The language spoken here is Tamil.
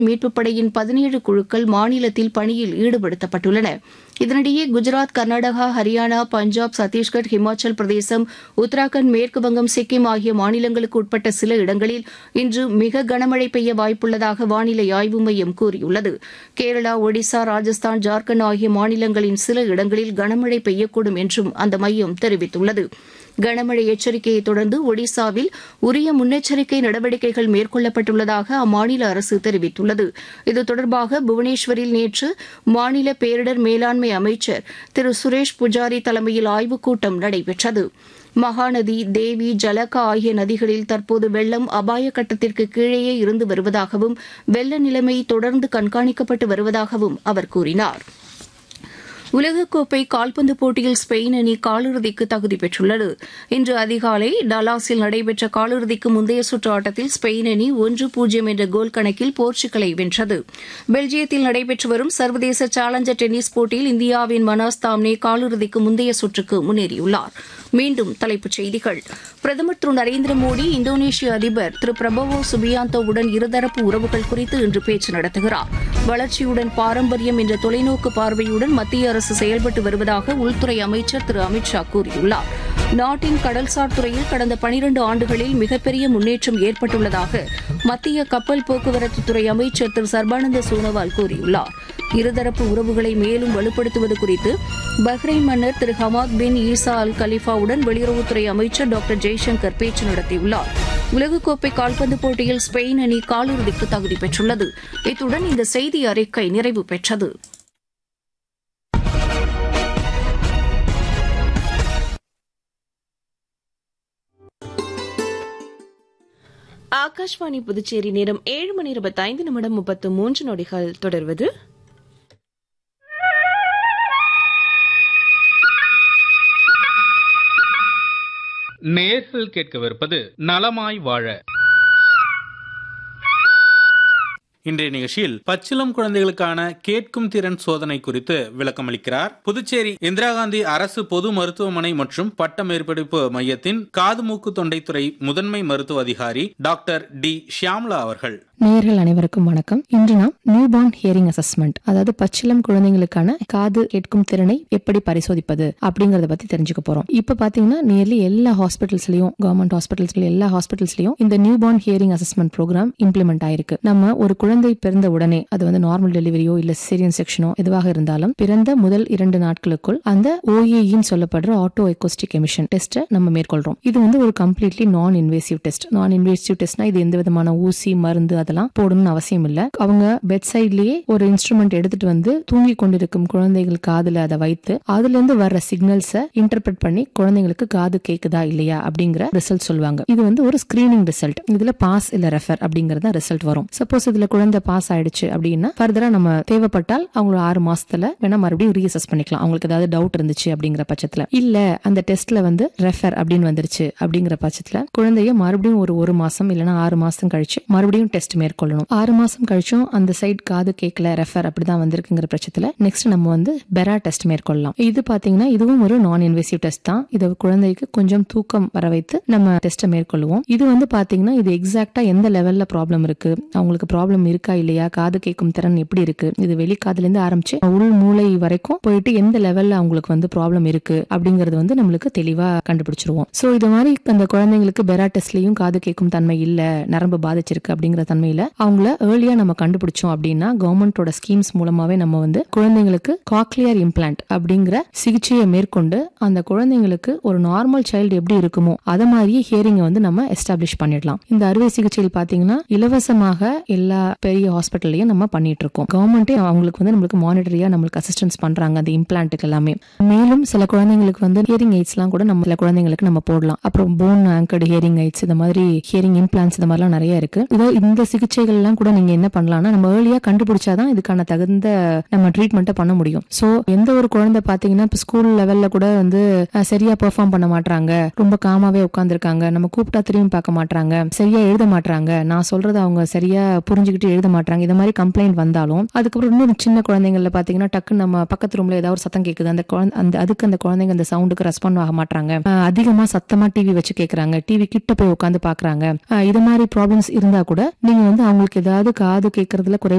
மீட்புப் படையின் பதினேழு குழுக்கள் மாநிலத்தில் பணியில் ஈடுபடுத்தப்பட்டுள்ளன இதனிடையே குஜராத் கர்நாடகா ஹரியானா பஞ்சாப் சத்தீஸ்கர் ஹிமாச்சல் பிரதேசம் உத்தராகண்ட் மேற்கு வங்கம் சிக்கிம் ஆகிய மாநிலங்களுக்கு உட்பட்ட சில இடங்களில் இன்று மிக கனமழை பெய்ய வாய்ப்புள்ளதாக வானிலை ஆய்வு மையம் கூறியுள்ளது கேரளா ஒடிசா ராஜஸ்தான் ஜார்க்கண்ட் ஆகிய மாநிலங்களின் சில இடங்களில் கனமழை பெய்யக்கூடும் என்றும் அந்த மையம் தெரிவித்துள்ளது கனமழை எச்சரிக்கையை தொடர்ந்து ஒடிசாவில் உரிய முன்னெச்சரிக்கை நடவடிக்கைகள் மேற்கொள்ளப்பட்டுள்ளதாக அம்மாநில அரசு தெரிவித்துள்ளது இது தொடர்பாக புவனேஸ்வரில் நேற்று மாநில பேரிடர் மேலாண்மை அமைச்சர் திரு சுரேஷ் புஜாரி தலைமையில் ஆய்வுக் கூட்டம் நடைபெற்றது மகாநதி தேவி ஜலகா ஆகிய நதிகளில் தற்போது வெள்ளம் அபாய கட்டத்திற்கு கீழேயே இருந்து வருவதாகவும் வெள்ள நிலைமை தொடர்ந்து கண்காணிக்கப்பட்டு வருவதாகவும் அவர் கூறினார் உலகக்கோப்பை கால்பந்து போட்டியில் ஸ்பெயின் அணி காலிறுதிக்கு தகுதி பெற்றுள்ளது இன்று அதிகாலை டலாஸில் நடைபெற்ற காலிறுதிக்கு முந்தைய சுற்று ஆட்டத்தில் ஸ்பெயின் அணி ஒன்று பூஜ்ஜியம் என்ற கோல் கணக்கில் போர்ச்சுகலை வென்றது பெல்ஜியத்தில் நடைபெற்று வரும் சர்வதேச சேலஞ்சர் டென்னிஸ் போட்டியில் இந்தியாவின் மனாஸ் தாம்னே காலிறுதிக்கு முந்தைய சுற்றுக்கு முன்னேறியுள்ளார் மீண்டும் தலைப்புச் செய்திகள் பிரதமர் திரு நரேந்திர மோடி இந்தோனேஷிய அதிபர் திரு பிரபவோ சுபியாந்தோவுடன் இருதரப்பு உறவுகள் குறித்து இன்று பேச்சு நடத்துகிறார் வளர்ச்சியுடன் பாரம்பரியம் என்ற தொலைநோக்கு பார்வையுடன் மத்திய அரசு செயல்பட்டு வருவதாக உள்துறை அமைச்சர் திரு அமித்ஷா கூறியுள்ளார் நாட்டின் கடல்சார் துறையில் கடந்த பனிரண்டு ஆண்டுகளில் மிகப்பெரிய முன்னேற்றம் ஏற்பட்டுள்ளதாக மத்திய கப்பல் போக்குவரத்து துறை அமைச்சர் திரு சர்பானந்த சோனோவால் கூறியுள்ளார் இருதரப்பு உறவுகளை மேலும் வலுப்படுத்துவது குறித்து பஹ்ரைன் மன்னர் திரு ஹமாத் பின் ஈசா அல் கலிஃபாவுடன் வெளியுறவுத்துறை அமைச்சர் டாக்டர் ஜெய்சங்கர் பேச்சு நடத்தியுள்ளார் உலகக்கோப்பை கால்பந்து போட்டியில் ஸ்பெயின் அணி காலிறுதிக்கு தகுதி பெற்றுள்ளது இத்துடன் இந்த செய்தி அறிக்கை நிறைவு பெற்றது ஆகாஷ்வாணி புதுச்சேரி நேரம் ஏழு மணி இருபத்தைந்து நிமிடம் முப்பத்து மூன்று நொடிகள் தொடர்வது நேர்கள் கேட்கவிருப்பது நலமாய் வாழ இன்றைய நிகழ்ச்சியில் பச்சிளம் குழந்தைகளுக்கான கேட்கும் திறன் சோதனை குறித்து விளக்கமளிக்கிறார் புதுச்சேரி இந்திரா காந்தி அரசு பொது மருத்துவமனை மற்றும் பட்ட மேற்படிப்பு மையத்தின் காது மூக்கு தொண்டைத்துறை முதன்மை மருத்துவ அதிகாரி டாக்டர் டி ஷியாம்லா அவர்கள் நேயர்கள் அனைவருக்கும் வணக்கம் இன்று நாம் நியூ பார்ன் ஹியரிங் அசஸ்மெண்ட் அதாவது பச்சிளம் குழந்தைங்களுக்கான காது கேட்கும் திறனை எப்படி பரிசோதிப்பது அப்படிங்கறத பத்தி தெரிஞ்சுக்க போறோம் இப்ப பாத்தீங்கன்னா நியர்லி எல்லா ஹாஸ்பிட்டல்ஸ்லயும் கவர்மெண்ட் ஹாஸ்பிட்டல்ஸ்ல எல்லா ஹாஸ்பிட்டல்ஸ்லயும் இந்த newborn hearing assessment programme implement ஆயிருக்கு நம்ம ஒரு குழந்தை பிறந்த உடனே அது வந்து நார்மல் டெலிவரியோ இல்ல சிரியன் செக்ஷனோ எதுவாக இருந்தாலும் பிறந்த முதல் இரண்டு நாட்களுக்குள் அந்த ஓஏஇன்னு சொல்லப்படுற ஆட்டோ எக்கோஸ்டிக் எமிஷன் டெஸ்ட் நம்ம மேற்கொள்றோம் இது வந்து ஒரு completely non invasive test non invasive டெஸ்ட்னா இது எந்த விதமான ஊசி மருந்து அதெல்லாம் போடணும்னு அவசியம் இல்ல அவங்க பெட் சைட்லயே ஒரு இன்ஸ்ட்ருமெண்ட் எடுத்துட்டு வந்து தூங்கி கொண்டிருக்கும் குழந்தைகள் காதுல அதை வைத்து அதுல இருந்து வர்ற சிக்னல்ஸை இன்டர்பிரட் பண்ணி குழந்தைங்களுக்கு காது கேக்குதா இல்லையா அப்படிங்கிற ரிசல்ட் சொல்லுவாங்க இது வந்து ஒரு ஸ்கிரீனிங் ரிசல்ட் இதுல பாஸ் இல்ல ரெஃபர் அப்படிங்கறத ரிசல்ட் வரும் சப்போஸ் இதுல குழந்தை பாஸ் ஆயிடுச்சு அப்படின்னா ஃபர்தரா நம்ம தேவைப்பட்டால் அவங்கள ஆறு மாசத்துல வேணா மறுபடியும் ரீஅசஸ் பண்ணிக்கலாம் அவங்களுக்கு ஏதாவது டவுட் இருந்துச்சு அப்படிங்கிற பட்சத்துல இல்ல அந்த டெஸ்ட்ல வந்து ரெஃபர் அப்படின்னு வந்துருச்சு அப்படிங்கிற பட்சத்துல குழந்தைய மறுபடியும் ஒரு ஒரு மாசம் இல்லைன்னா ஆறு மாசம் கழிச்சு மறுபடியும் டெஸ்ட் மேற்கொள்ளணும் ஆறு மாசம் கழிச்சும் அந்த சைட் காது கேட்கல ரெஃபர் அப்படிதான் வந்திருக்குங்கிற பட்சத்துல நெக்ஸ்ட் நம்ம வந்து பெரா டெஸ்ட் மேற்கொள்ளலாம் இது பாத்தீங்கன்னா இதுவும் ஒரு நான் இன்வெசிவ் டெஸ்ட் தான் இது குழந்தைக்கு கொஞ்சம் தூக்கம் வர வைத்து நம்ம டெஸ்ட்டை மேற்கொள்வோம் இது வந்து பாத்தீங்கன்னா இது எக்ஸாக்டா எந்த லெவல்ல ப்ராப்ளம் இருக்கு அவங்களுக்கு ப்ராப்ளம் இருக்கா இல்லையா காது கேட்கும் திறன் எப்படி இருக்கு இது வெளிக்காதுல இருந்து ஆரம்பிச்சு உள் மூளை வரைக்கும் போயிட்டு எந்த லெவல்ல அவங்களுக்கு வந்து ப்ராப்ளம் இருக்கு அப்படிங்கறது வந்து நம்மளுக்கு தெளிவா கண்டுபிடிச்சிருவோம் சோ இது மாதிரி அந்த குழந்தைங்களுக்கு பெரா டெஸ்ட்லயும் காது கேட்கும் தன்மை இல்ல நரம்பு பாதிச்சிருக்கு அப்படிங்கிற தன்மையில அவங்கள ஏர்லியா நம்ம கண்டுபிடிச்சோம் அப்படின்னா கவர்மெண்டோட ஸ்கீம்ஸ் மூலமாவே நம்ம வந்து குழந்தைங்களுக்கு காக்லியர் இம்ப்ளான்ட் அப்படிங்கிற சிகிச்சையை மேற்கொண்டு அந்த குழந்தைங்களுக்கு ஒரு நார்மல் சைல்டு எப்படி இருக்குமோ அத மாதிரியே ஹியரிங்கை வந்து நம்ம எஸ்டாப்ளிஷ் பண்ணிடலாம் இந்த அறுவை சிகிச்சையில் பாத்தீங்கன்னா இலவசமாக எல்லா பெரிய ஹாஸ்பிட்டல்லையும் நம்ம பண்ணிட்டு இருக்கோம் கவர்மெண்டே அவங்களுக்கு வந்து நம்மளுக்கு மானிட்டரியா நம்மளுக்கு அசிஸ்டன்ஸ் பண்றாங்க அந்த இம்ப்ளான்ட்டுக்கு எல்லாமே மேலும் சில குழந்தைங்களுக்கு வந்து ஹியரிங் எய்ட்ஸ்லாம் கூட நம்ம சில குழந்தைங்களுக்கு நம்ம போடலாம் அப்புறம் போன் ஆங்கர்டு ஹியரிங் எய்ட்ஸ் இந்த மாதிரி ஹியரிங் இம்ப்ளான்ஸ் இந்த மாதிரிலாம் நிறைய இருக்கு இதோ இந்த சிகிச்சைகள் எல்லாம் கூட நீங்க என்ன பண்ணலாம்னா நம்ம ஏர்லியா கண்டுபிடிச்சாதான் இதுக்கான தகுந்த நம்ம ட்ரீட்மெண்ட்டை பண்ண முடியும் சோ எந்த ஒரு குழந்தை பாத்தீங்கன்னா இப்ப ஸ்கூல் லெவல்ல கூட வந்து அஹ், சரியா பெர்ஃபார்ம் பண்ண மாட்டாங்க ரொம்ப காமாவே உட்காந்துருக்காங்க நம்ம கூப்பிட்டா திரும்பி பார்க்க மாட்டாங்க சரியா எழுத மாட்டாங்க நான் சொல்றத அவங்க சரியா புரிஞ்சுக்கிட்டு எழுத மாட்டாங்க இந்த மாதிரி கம்ப்ளைண்ட் வந்தாலும் அதுக்கப்புறம் இன்னொரு சின்ன குழந்தைங்கள்ல பாத்தீங்கன்னா டக்குன்னு நம்ம பக்கத்து ரூம்ல ஏதாவது ஒரு சத்தம் கேக்குது அந்த குழந்தை அந்த அதுக்கு அந்த குழந்தைங்க அந்த சவுண்டுக்கு ரெஸ்பாண்ட் ஆக மாட்டாங்க அஹ், அதிகமா சத்தமா டிவி வச்சு கேக்குறாங்க டிவி கிட்ட போய் உட்காந்து பாக்குறாங்க அஹ், இது மாதிரி ப்ராப்ளம்ஸ் இருந்தா கூட நீங்க வந்து அவங்களுக்கு ஏதாவது காது கேட்கறதுல குறை